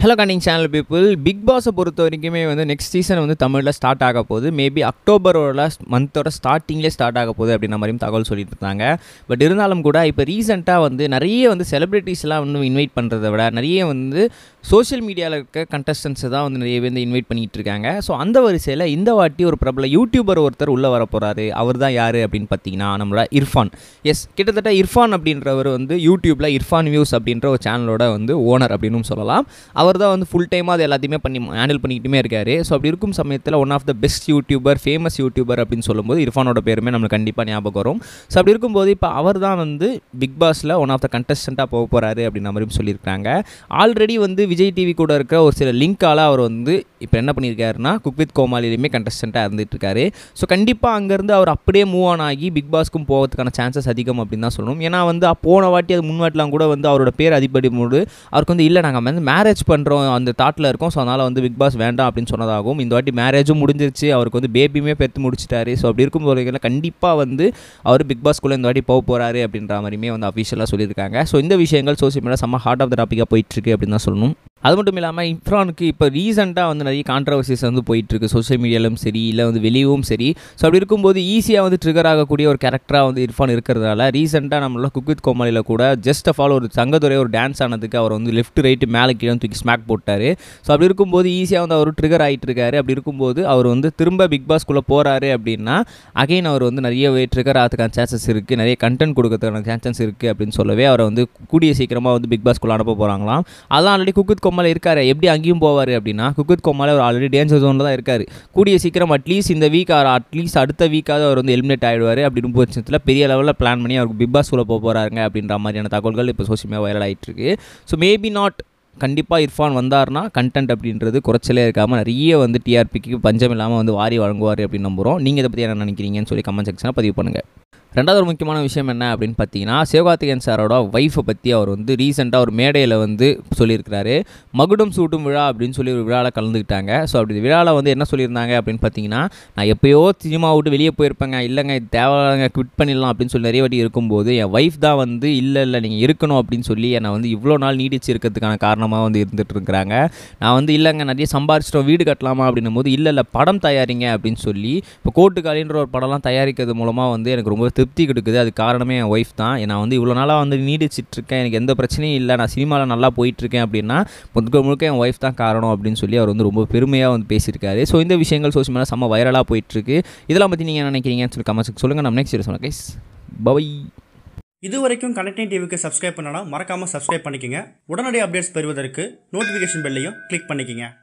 hello கண்டிங் channel people big பாஸை பொறுத்த வரைக்குமே வந்து நெக்ஸ்ட் சீசன் வந்து தமிழில் ஸ்டார்ட் ஆக போகுது மேபி அக்டோபரோட மந்தோட ஸ்டார்டிங்லேயே ஸ்டார்ட் ஆக போகுது அப்படின்ற மாதிரியும் தகவல் சொல்லிட்டு இருந்தாங்க பட் இருந்தாலும் கூட இப்போ ரீசெண்டாக வந்து நிறைய வந்து செலிப்ரிட்டிஸ்லாம் வந்து இன்வைட் பண்ணுறதை விட நிறைய வந்து சோஷியல் மீடியாவில் இருக்க கண்டஸ்டன்ஸை தான் வந்து நிறைய வந்து இன்வைட் பண்ணிகிட்டு இருக்காங்க ஸோ அந்த வரிசையில் இந்த வாட்டி ஒரு பிரபல யூடியூபர் ஒருத்தர் உள்ளே வர போகிறாரு அவர் தான் யார் அப்படின்னு பார்த்தீங்கன்னா நம்மளோட இர்ஃபான் எஸ் கிட்டத்தட்ட இர்ஃபான் அப்படின்றவர் வந்து யூடியூப்பில் இர்ஃபான் வியூஸ் அப்படின்ற ஒரு சேனலோட வந்து ஓனர் அப்படின்னு சொல்லலாம் அவர் தான் வந்து ஃபுல் டைமாக அது எல்லாத்தையுமே பண்ணி ஹேண்டில் பண்ணிக்கிட்டுமே இருக்காரு ஸோ அப்படி இருக்கும் சமயத்தில் one of the best YouTuber famous YouTuber அப்படின்னு சொல்லும்போது இர்ஃபானோட பேருமே நம்மளுக்கு கண்டிப்பாக ஞாபகம் வரும் ஸோ அப்படி இருக்கும்போது இப்போ அவர் தான் வந்து பிக் பாஸில் ஒன் ஆஃப் த கண்டஸ்டண்ட்டாக போக போகிறாரு அப்படின்ற மாதிரியும் சொல்லியிருக்காங்க ஆல்ரெடி வந்து விஜய் டிவி கூட இருக்கிற ஒரு சில லிங்கால் அவர் வந்து இப்போ என்ன பண்ணியிருக்காருன்னா குக் வித் கோமாளிலையுமே கண்டஸ்டண்ட்டாக இருந்துட்டு இருக்காரு ஸோ கண்டிப்பாக அங்கேருந்து அவர் அப்படியே மூவ் ஆன் ஆகி பிக் பாஸ்க்கும் போகிறதுக்கான சான்சஸ் அதிகம் அப்படின்னு தான் சொல்லணும் ஏன்னா வந்து போன வாட்டி அது முன்வாட்டிலாம் கூட வந்து அவரோட பேர் அதிபடி போது அவருக்கு வந்து இல்லை நாங்கள் வந்து மேரேஜ் பண்ணுறோம் அந்த தாட்டில் இருக்கோம் ஸோ அதனால் வந்து பிக் பாஸ் வேண்டாம் அப்படின்னு சொன்னதாகவும் இந்த வாட்டி மேரேஜும் முடிஞ்சிருச்சு அவருக்கு வந்து பேபியுமே பெற்று முடிச்சிட்டாரு ஸோ அப்படி இருக்கும் போது கண்டிப்பாக வந்து அவர் பிக் பாஸ்க்குள்ளே இந்த வாட்டி போக போகிறாரு அப்படின்ற மாதிரியுமே வந்து அஃபிஷியலாக சொல்லியிருக்காங்க ஸோ இந்த விஷயங்கள் சோசியல் மீடியா செம்ம ஹார்ட் ஆஃப் த டாப்பிக்காக போயிட்டுருக்கு அப்படின்னு தான் சொல்லணும் அது மட்டும் இல்லாமல் இம்ரானுக்கு இப்போ ரீசெண்டாக வந்து நிறைய கான்ட்ரவர்சிஸ் வந்து போயிட்டுருக்கு சோஷியல் மீடியாலும் சரி இல்லை வந்து வெளியவும் சரி ஸோ அப்படி இருக்கும்போது ஈஸியாக வந்து ட்ரிகர் ஆகக்கூடிய ஒரு கேரக்டராக வந்து இர்ஃபான் இருக்கிறதால ரீசெண்டாக நம்மளோட குக் வித் கோமாளியில் கூட ஜஸ்ட் ஆஃப் ஆல் ஒரு சங்கத்துறை ஒரு டான்ஸ் ஆனதுக்கு அவர் வந்து லெஃப்ட் ரைட்டு மேலே கீழே தூக்கி ஸ்மாக் போட்டார் ஸோ அப்படி இருக்கும்போது ஈஸியாக வந்து அவர் ட்ரிகர் ஆகிட்டு இருக்காரு அப்படி இருக்கும்போது அவர் வந்து திரும்ப பிக் பாஸ்க்குள்ளே போகிறாரு அப்படின்னா அகைன் அவர் வந்து நிறைய ட்ரிகர் ஆகிறதுக்கான சான்சஸ் இருக்குது நிறைய கண்டென்ட் கொடுக்கறதுக்கான சான்சஸ் இருக்குது அப்படின்னு சொல்லவே அவரை வந்து கூடிய சீக்கிரமாக வந்து பிக் பாஸ்க்குள்ளே அனுப்ப போகிறாங்களாம் அதான் ஆல்ரெடி குக் வித் கோமாளி இருக்காரு எப்படி அங்கேயும் போவார் அப்படின்னா குக்வித் கோமாளி அவர் ஆல்ரெடி டேஞ்சர் ஜோனில் தான் இருக்கார் கூடிய சீக்கிரம் அட்லீஸ்ட் இந்த வீக் ஆர் அட்லீஸ்ட் அடுத்த வீக்காவது அவர் வந்து எலிமினேட் ஆகிடுவார் அப்படின்னு பட்சத்தில் பெரிய லெவலில் பிளான் பண்ணி அவருக்கு பிக் பாஸ் உள்ள போக போகிறாங்க அப்படின்ற மாதிரியான தகவல்கள் இப்போ சோஷியல் மீடியா வைரல் ஆகிட்டு இருக்கு ஸோ மேபி நாட் கண்டிப்பாக இர்ஃபான் வந்தார்னா கண்டென்ட் அப்படின்றது குறைச்சலே இருக்காமல் நிறைய வந்து டிஆர்பிக்கு பஞ்சம் இல்லாமல் வந்து வாரி வழங்குவார் அப்படின்னு நம்புகிறோம் நீங்கள் இதை பற்றி என்ன நினைக்கிறீங்கன்னு சொல்லி கமெண்ட் செக்ஷனில் பதிவு பண்ணுங்கள் ரெண்டாவது ஒரு முக்கியமான விஷயம் என்ன அப்படின்னு பார்த்தீங்கன்னா சிவகார்த்திகேயன் சாரோட ஒய்ஃபை பற்றி அவர் வந்து ரீசெண்டாக ஒரு மேடையில் வந்து சொல்லியிருக்கிறாரு மகுடம் சூட்டும் விழா அப்படின்னு சொல்லி ஒரு விழாவில் கலந்துக்கிட்டாங்க ஸோ அப்படி விழாவில் வந்து என்ன சொல்லியிருந்தாங்க அப்படின்னு பார்த்தீங்கன்னா நான் எப்போயோ சினிமா விட்டு வெளியே போயிருப்பேங்க இல்லைங்க இது தேவையில்லைங்க குவிட் பண்ணிடலாம் அப்படின்னு சொல்லி நிறைய வாட்டி இருக்கும்போது என் ஒய்ஃப் தான் வந்து இல்லை இல்லை நீங்கள் இருக்கணும் அப்படின்னு சொல்லி என்னை வந்து இவ்வளோ நாள் நீடிச்சு இருக்கிறதுக்கான காரணமாக வந்து இருந்துகிட்டு இருக்கிறாங்க நான் வந்து இல்லைங்க நிறைய சம்பாரிச்சிட்டோம் வீடு கட்டலாமா அப்படின்னும் போது இல்லை இல்லை படம் தயாரிங்க அப்படின்னு சொல்லி இப்போ கோட்டுக்காலின்ற ஒரு படம்லாம் தயாரிக்கிறது மூலமாக வந்து எனக்கு ரொம்ப திருப்தி கொடுக்குது அது காரணமே என் ஒய்ஃப் தான் நான் வந்து இவ்வளோ நாளாக வந்து நீடிச்சிட்ருக்கேன் எனக்கு எந்த பிரச்சனையும் இல்லை நான் சினிமாவில் நல்லா போயிட்டுருக்கேன் அப்படின்னா முழுக்க முழுக்க என் ஒய்ஃப் தான் காரணம் அப்படின்னு சொல்லி அவர் வந்து ரொம்ப பெருமையாக வந்து பேசியிருக்காரு ஸோ இந்த விஷயங்கள் சோசியல் மீடியா செம்ம வைரலாக போயிட்டுருக்கு இதெல்லாம் பற்றி நீங்கள் என்ன நினைக்கிறீங்கன்னு சொல்லி கமெண்ட்ஸ் சொல்லுங்கள் நம்ம நெக்ஸ்ட் சொன்னேன் கைஸ் பவை இது வரைக்கும் கனெக்டிங் டிவிக்கு சப்ஸ்கிரைப் பண்ணனா மறக்காமல் சப்ஸ்கிரைப் பண்ணிக்கங்க உடனடி அப்டேட்ஸ் பெறுவதற்கு நோட்டிஃபிகேஷன் பெல்லையும் கிளிக் பண்ணிக்கங்க